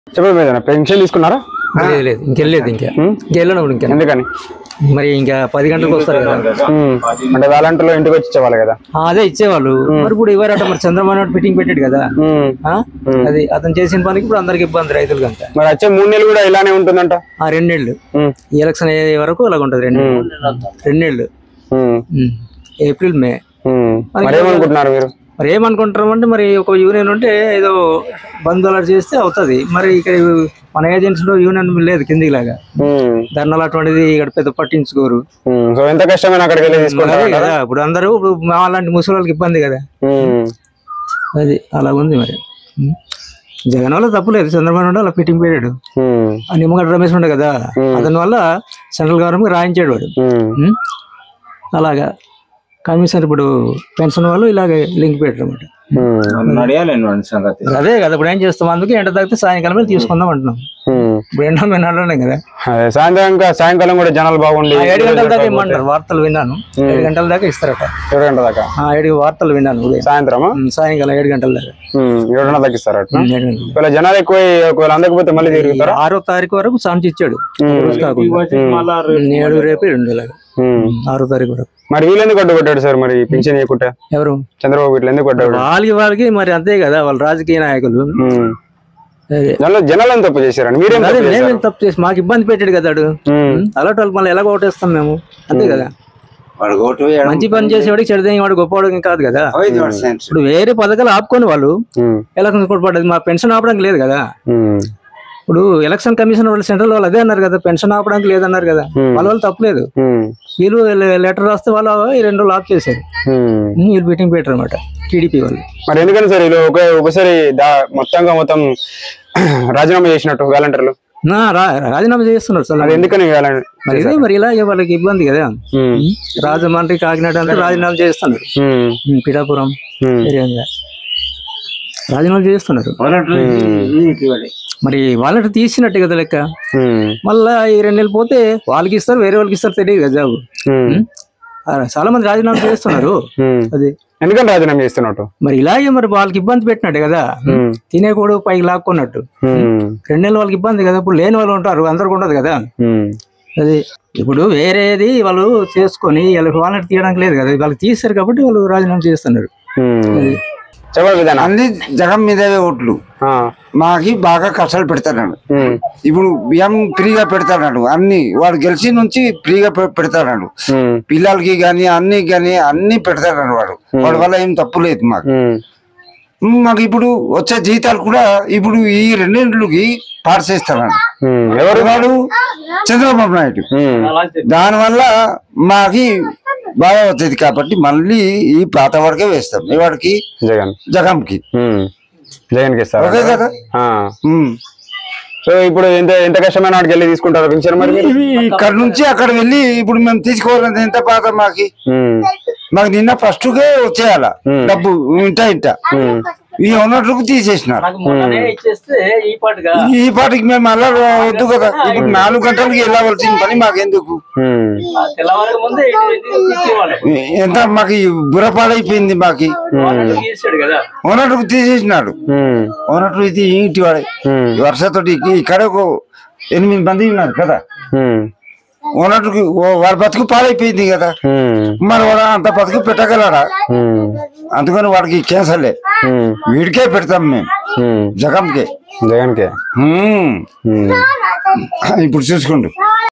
చెప్పండి మీద పెన్షన్ తీసుకున్నారా లేదు లేదు ఇంకెళ్ళలేదు ఇంకా ఉమ్. ఇంకెళ్ళను ఇంకా ఎందుకని మరి ఇంకా పది గంటలకు వస్తారు కదా ఉమ్. అంటే వాలంటీర్లు ఇంటికి వచ్చి ఇచ్చేవాళ్ళు కదా ఆ, అదే ఇచ్చేవాళ్ళు మరి ఇప్పుడు ఇవ్వరట మరి చంద్రబాబు నాయుడు ఫిట్టింగ్ పెట్టాడు కదా ఉమ్. ఆ? అది అతను చేసిన పనికి ఇప్పుడు అందరికి ఇబ్బంది రైతులకు అంతా మరి వచ్చే మూడు నెలలు కూడా ఇలానే ఉంటుందంట ఆ రెండేళ్ళు ఉమ్. ఈ ఎలక్షన్ అయ్యే వరకు అలాగ ఉంటుంది రెండు రెండేళ్ళు ఉమ్. ఉమ్. ఏప్రిల్ మే ఉమ్. మరి ఏమనుకుంటున్నారు మీరు మరి ఏమనుకుంటారు అంటే మరి ఒక యూనియన్ ఉంటే ఏదో బంద్ అలా చేస్తే అవుతుంది మరి ఇక్కడ మన ఏజెన్సీ లో యూనియన్ లేదు కిందికి లాగా ఉమ్. ధర్నాలు అటువంటిది ఇక్కడ పెద్ద పట్టించుకోరు ఉమ్. సో ఎంత కష్టమైనా అక్కడికి వెళ్ళి తీసుకుంటారు అదే కదా ఇప్పుడు అందరూ ఇప్పుడు మా లాంటి ముసలి వాళ్ళకి ఇబ్బంది కదా ఉమ్. అది అలా ఉంది మరి ఉమ్. జగన్ వల్ల తప్పులేదు చంద్రబాబు నాయుడు అలా ఫిట్టింగ్ పెట్టాడు ఉమ్. ఆ నిమ్మగడ్డ రమేష్ ఉండే కదా అతని వల్ల సెంట్రల్ గవర్నమెంట్ రాయించాడు వాడు ఉమ్. ఉమ్. అలాగా కమిషన్ ఇప్పుడు పెన్షన్ వాళ్ళు ఇలాగే లింక్ పెట్టారు అనమాట ఉమ్. నడియాలండి వాడి సంగతి అదే కదా ఇప్పుడు ఏం చేస్తాం అందుకే ఎండ తాగితే సాయంకాలం వెళ్ళి తీసుకుందాం అంటున్నాం ఉమ్. ఇప్పుడు ఎండ మేము నడవలేం కదా అదే సాయంత్రం ఇంకా సాయంకాలం కూడా జనాలు బాగుండి ఆ ఏడు గంటల దాకా ఇమ్మంటారు వార్తలు విన్నాను ఏడు గంటల దాకా ఇస్తారట ఏడు గంటల దాకా ఆ ఏడు వార్తలు విన్నాను ఉదయం సాయంత్రమా ఉమ్, సాయంకాలం ఏడు గంటల దాకా ఉమ్. ఏడు గంటల దాకా ఇస్తారు అట్లా ఉమ్, ఏడు గంటల ఒకవేళ జనాలు ఎక్కువ ఒకవేళ అందకపోతే మళ్ళీ తిరుగుతారా ఆరో తారీఖు వరకు ఛాన్స్ ఇచ్చాడు రోజు కాకుండా మళ్ళా ఉమ్, ఏడు రేపు రెండు ఇలాగా ఉమ్. ఆరో తారీఖు వరకు మరి వీళ్ళు ఎందుకు అడ్డుపట్టాడు సార్ మరి పింఛన్ ఇవ్వకుంటే ఎవరు చంద్రబాబు ఇట్లా ఎందుకు పడ్డాడు వాళ్ళకి వాళ్ళకి మరి అంతే కదా వాళ్ళ రాజకీయ నాయకులు అదే జనాలు జనాలను తప్పు చేశారండి మీరేం అదే తప్పు చేశారు? మేమేం తప్పు చేసి మాకు ఇబ్బంది పెట్టాడు కదా వాడు. ఉమ్. అలాంటి వాళ్ళు మళ్ళీ ఎలా ఓటేస్తాం మేము అంతే కదా వాడు ఓటు వేయడం మంచి పని చేసేవాడికి చెడుదే వాడు గొప్పవాడు కాదు కదా ఐదు వాడి సెన్స్ ఇప్పుడు వేరే పథకాలు ఆపుకొని వాళ్ళు ఉమ్. ఎలక్షన్ కూడా పడ్డది మా పెన్షన్ ఆపడానికి లేదు కదా ఉమ్. ఇప్పుడు ఎలక్షన్ కమిషన్ వాళ్ళు సెంట్రల్ వాళ్ళు అదే అన్నారు కదా పెన్షన్ ఆపడానికి లేదన్నారు కదా వాళ్ళ వాళ్ళు తప్పలేదు ఉమ్. వీళ్ళు లెటర్ రాస్తే వాళ్ళు ఈ రెండు రోజులు ఆఫ్ చేశారు ఉమ్. వీళ్ళు మీటింగ్ పెట్టారు అనమాట టీడీపీ వాళ్ళు మరి ఎందుకని సార్ వీళ్ళు ఒక ఒకసారి దా- మొత్తంగా మొత్తం రాజీనామా చేసినట్టు వాలంటీర్లు నా రా- రాజీనామా చేస్తున్నారు సార్ అది ఎందుకని వాలంటీర్ మరి ఇదే మరి ఇలా వాళ్ళకి ఇబ్బంది కదా రాజమండ్రి కాకినాడ అంతా రాజీనామా చేస్తున్నారు ఉమ్, పిఠాపురం ఏరియాగా రాజీనామా చేస్తున్నారు మరి వాళ్ళకి తీసినట్టు కదా లెక్క మళ్ళా ఈ రెండు నెలలు పోతే వాళ్ళకి ఇస్తారు వేరే వాళ్ళకి ఇస్తారు తెలియదు కదా జాబ్ ఆ, చాలా మంది రాజీనామా చేస్తున్నారు అది ఎందుకని రాజీనామా చేస్తున్నట్టు మరి ఇలాగే మరి వాళ్ళకి ఇబ్బంది పెట్టినట్టు కదా తినేకూడు పైకి లాక్కున్నట్టు రెండు నెలలు వాళ్ళకి ఇబ్బంది కదా ఇప్పుడు లేని వాళ్ళు ఉంటారు అందరికి ఉండదు కదా అది ఇప్పుడు వేరేది వాళ్ళు చేసుకొని వాళ్ళకి వాళ్ళని తీయడానికి లేదు కదా వాళ్ళకి తీస్తారు కాబట్టి వాళ్ళు రాజీనామా చేస్తున్నారు అది. చెప్పాలి విధానం అన్ని జగన్ మీదవే ఓట్లు మాకి బాగా కష్టాలు పెడతాడు ఇప్పుడు బియ్యం ఫ్రీగా పెడతాడు అన్ని వాడు గెలిచి నుంచి ఫ్రీగా పె- పెడతాడు పిల్లలకి గాని అన్ని గాని అన్ని పెడతాడు వాడు వాడి వల్ల ఏం తప్పు లేదు మాకు ఉమ్, మాకు ఇప్పుడు వచ్చే జీతాలు కూడా ఇప్పుడు ఈ రెండింటికి పాస్ చేస్తాడు ఎవరు వాడు చంద్రబాబు నాయుడు దాని వల్ల మాకి బాగా వచ్చేది కాబట్టి మళ్ళీ ఈ పాత వాడికే వేస్తాం ఈ వాడికి జగన్ జగన్కి జగన్ కి ఇస్తారు ఓకే కదా ఉమ్. సో ఇప్పుడు ఎంత ఎంత కష్టమైన వాడికి వెళ్ళి తీసుకుంటారు పింఛన్ మరి మీరు? ఇక్కడ నుంచి అక్కడ వెళ్ళి ఇప్పుడు మేము తీసుకోవాలంటే ఎంత బాధ మాకి ఉమ్. మాకు నిన్న ఫస్ట్ కే వచ్చేయాల డబ్బు ఇంట ఇంట ఈ ఉన్నట్టుకు తీసేసినారు నాకు మొన్ననే ఇచ్చేస్తే ఈ పాటుగా ఈ పాటికి మేము అలా వద్దు కదా ఇప్పుడు నాలుగు గంటలకి వెళ్ళవలసిన పని మాకెందుకు ఉమ్. తెల్లవారు ముందే ఇచ్చేవాళ్ళు ఎంత మాకు ఈ బుర్రపాడైపోయింది మాకి తీసాడు కదా ఉన్నట్టుకు తీసేసినాడు ఉమ్. ఉన్నట్టు ఇది ఇంటి వాడే ఉమ్. ఈ వర్షతోటి ఇక్కడ ఒక ఎనిమిది మంది ఉన్నారు కదా ఉమ్. ఉన్నట్టుకు ఓ- వాడి బతుకు పాడైపోయింది కదా ఉమ్. మరి వాడు అంత బతుకు పెట్టగలరా ఉమ్. అందుకని వాడికి క్యాన్సర్లే ఉమ్. వీడికే పెడతాం మేము ఉమ్. జగన్కే జగన్ కే హ్మ్. ఉమ్. ఇప్పుడు చూసుకోండి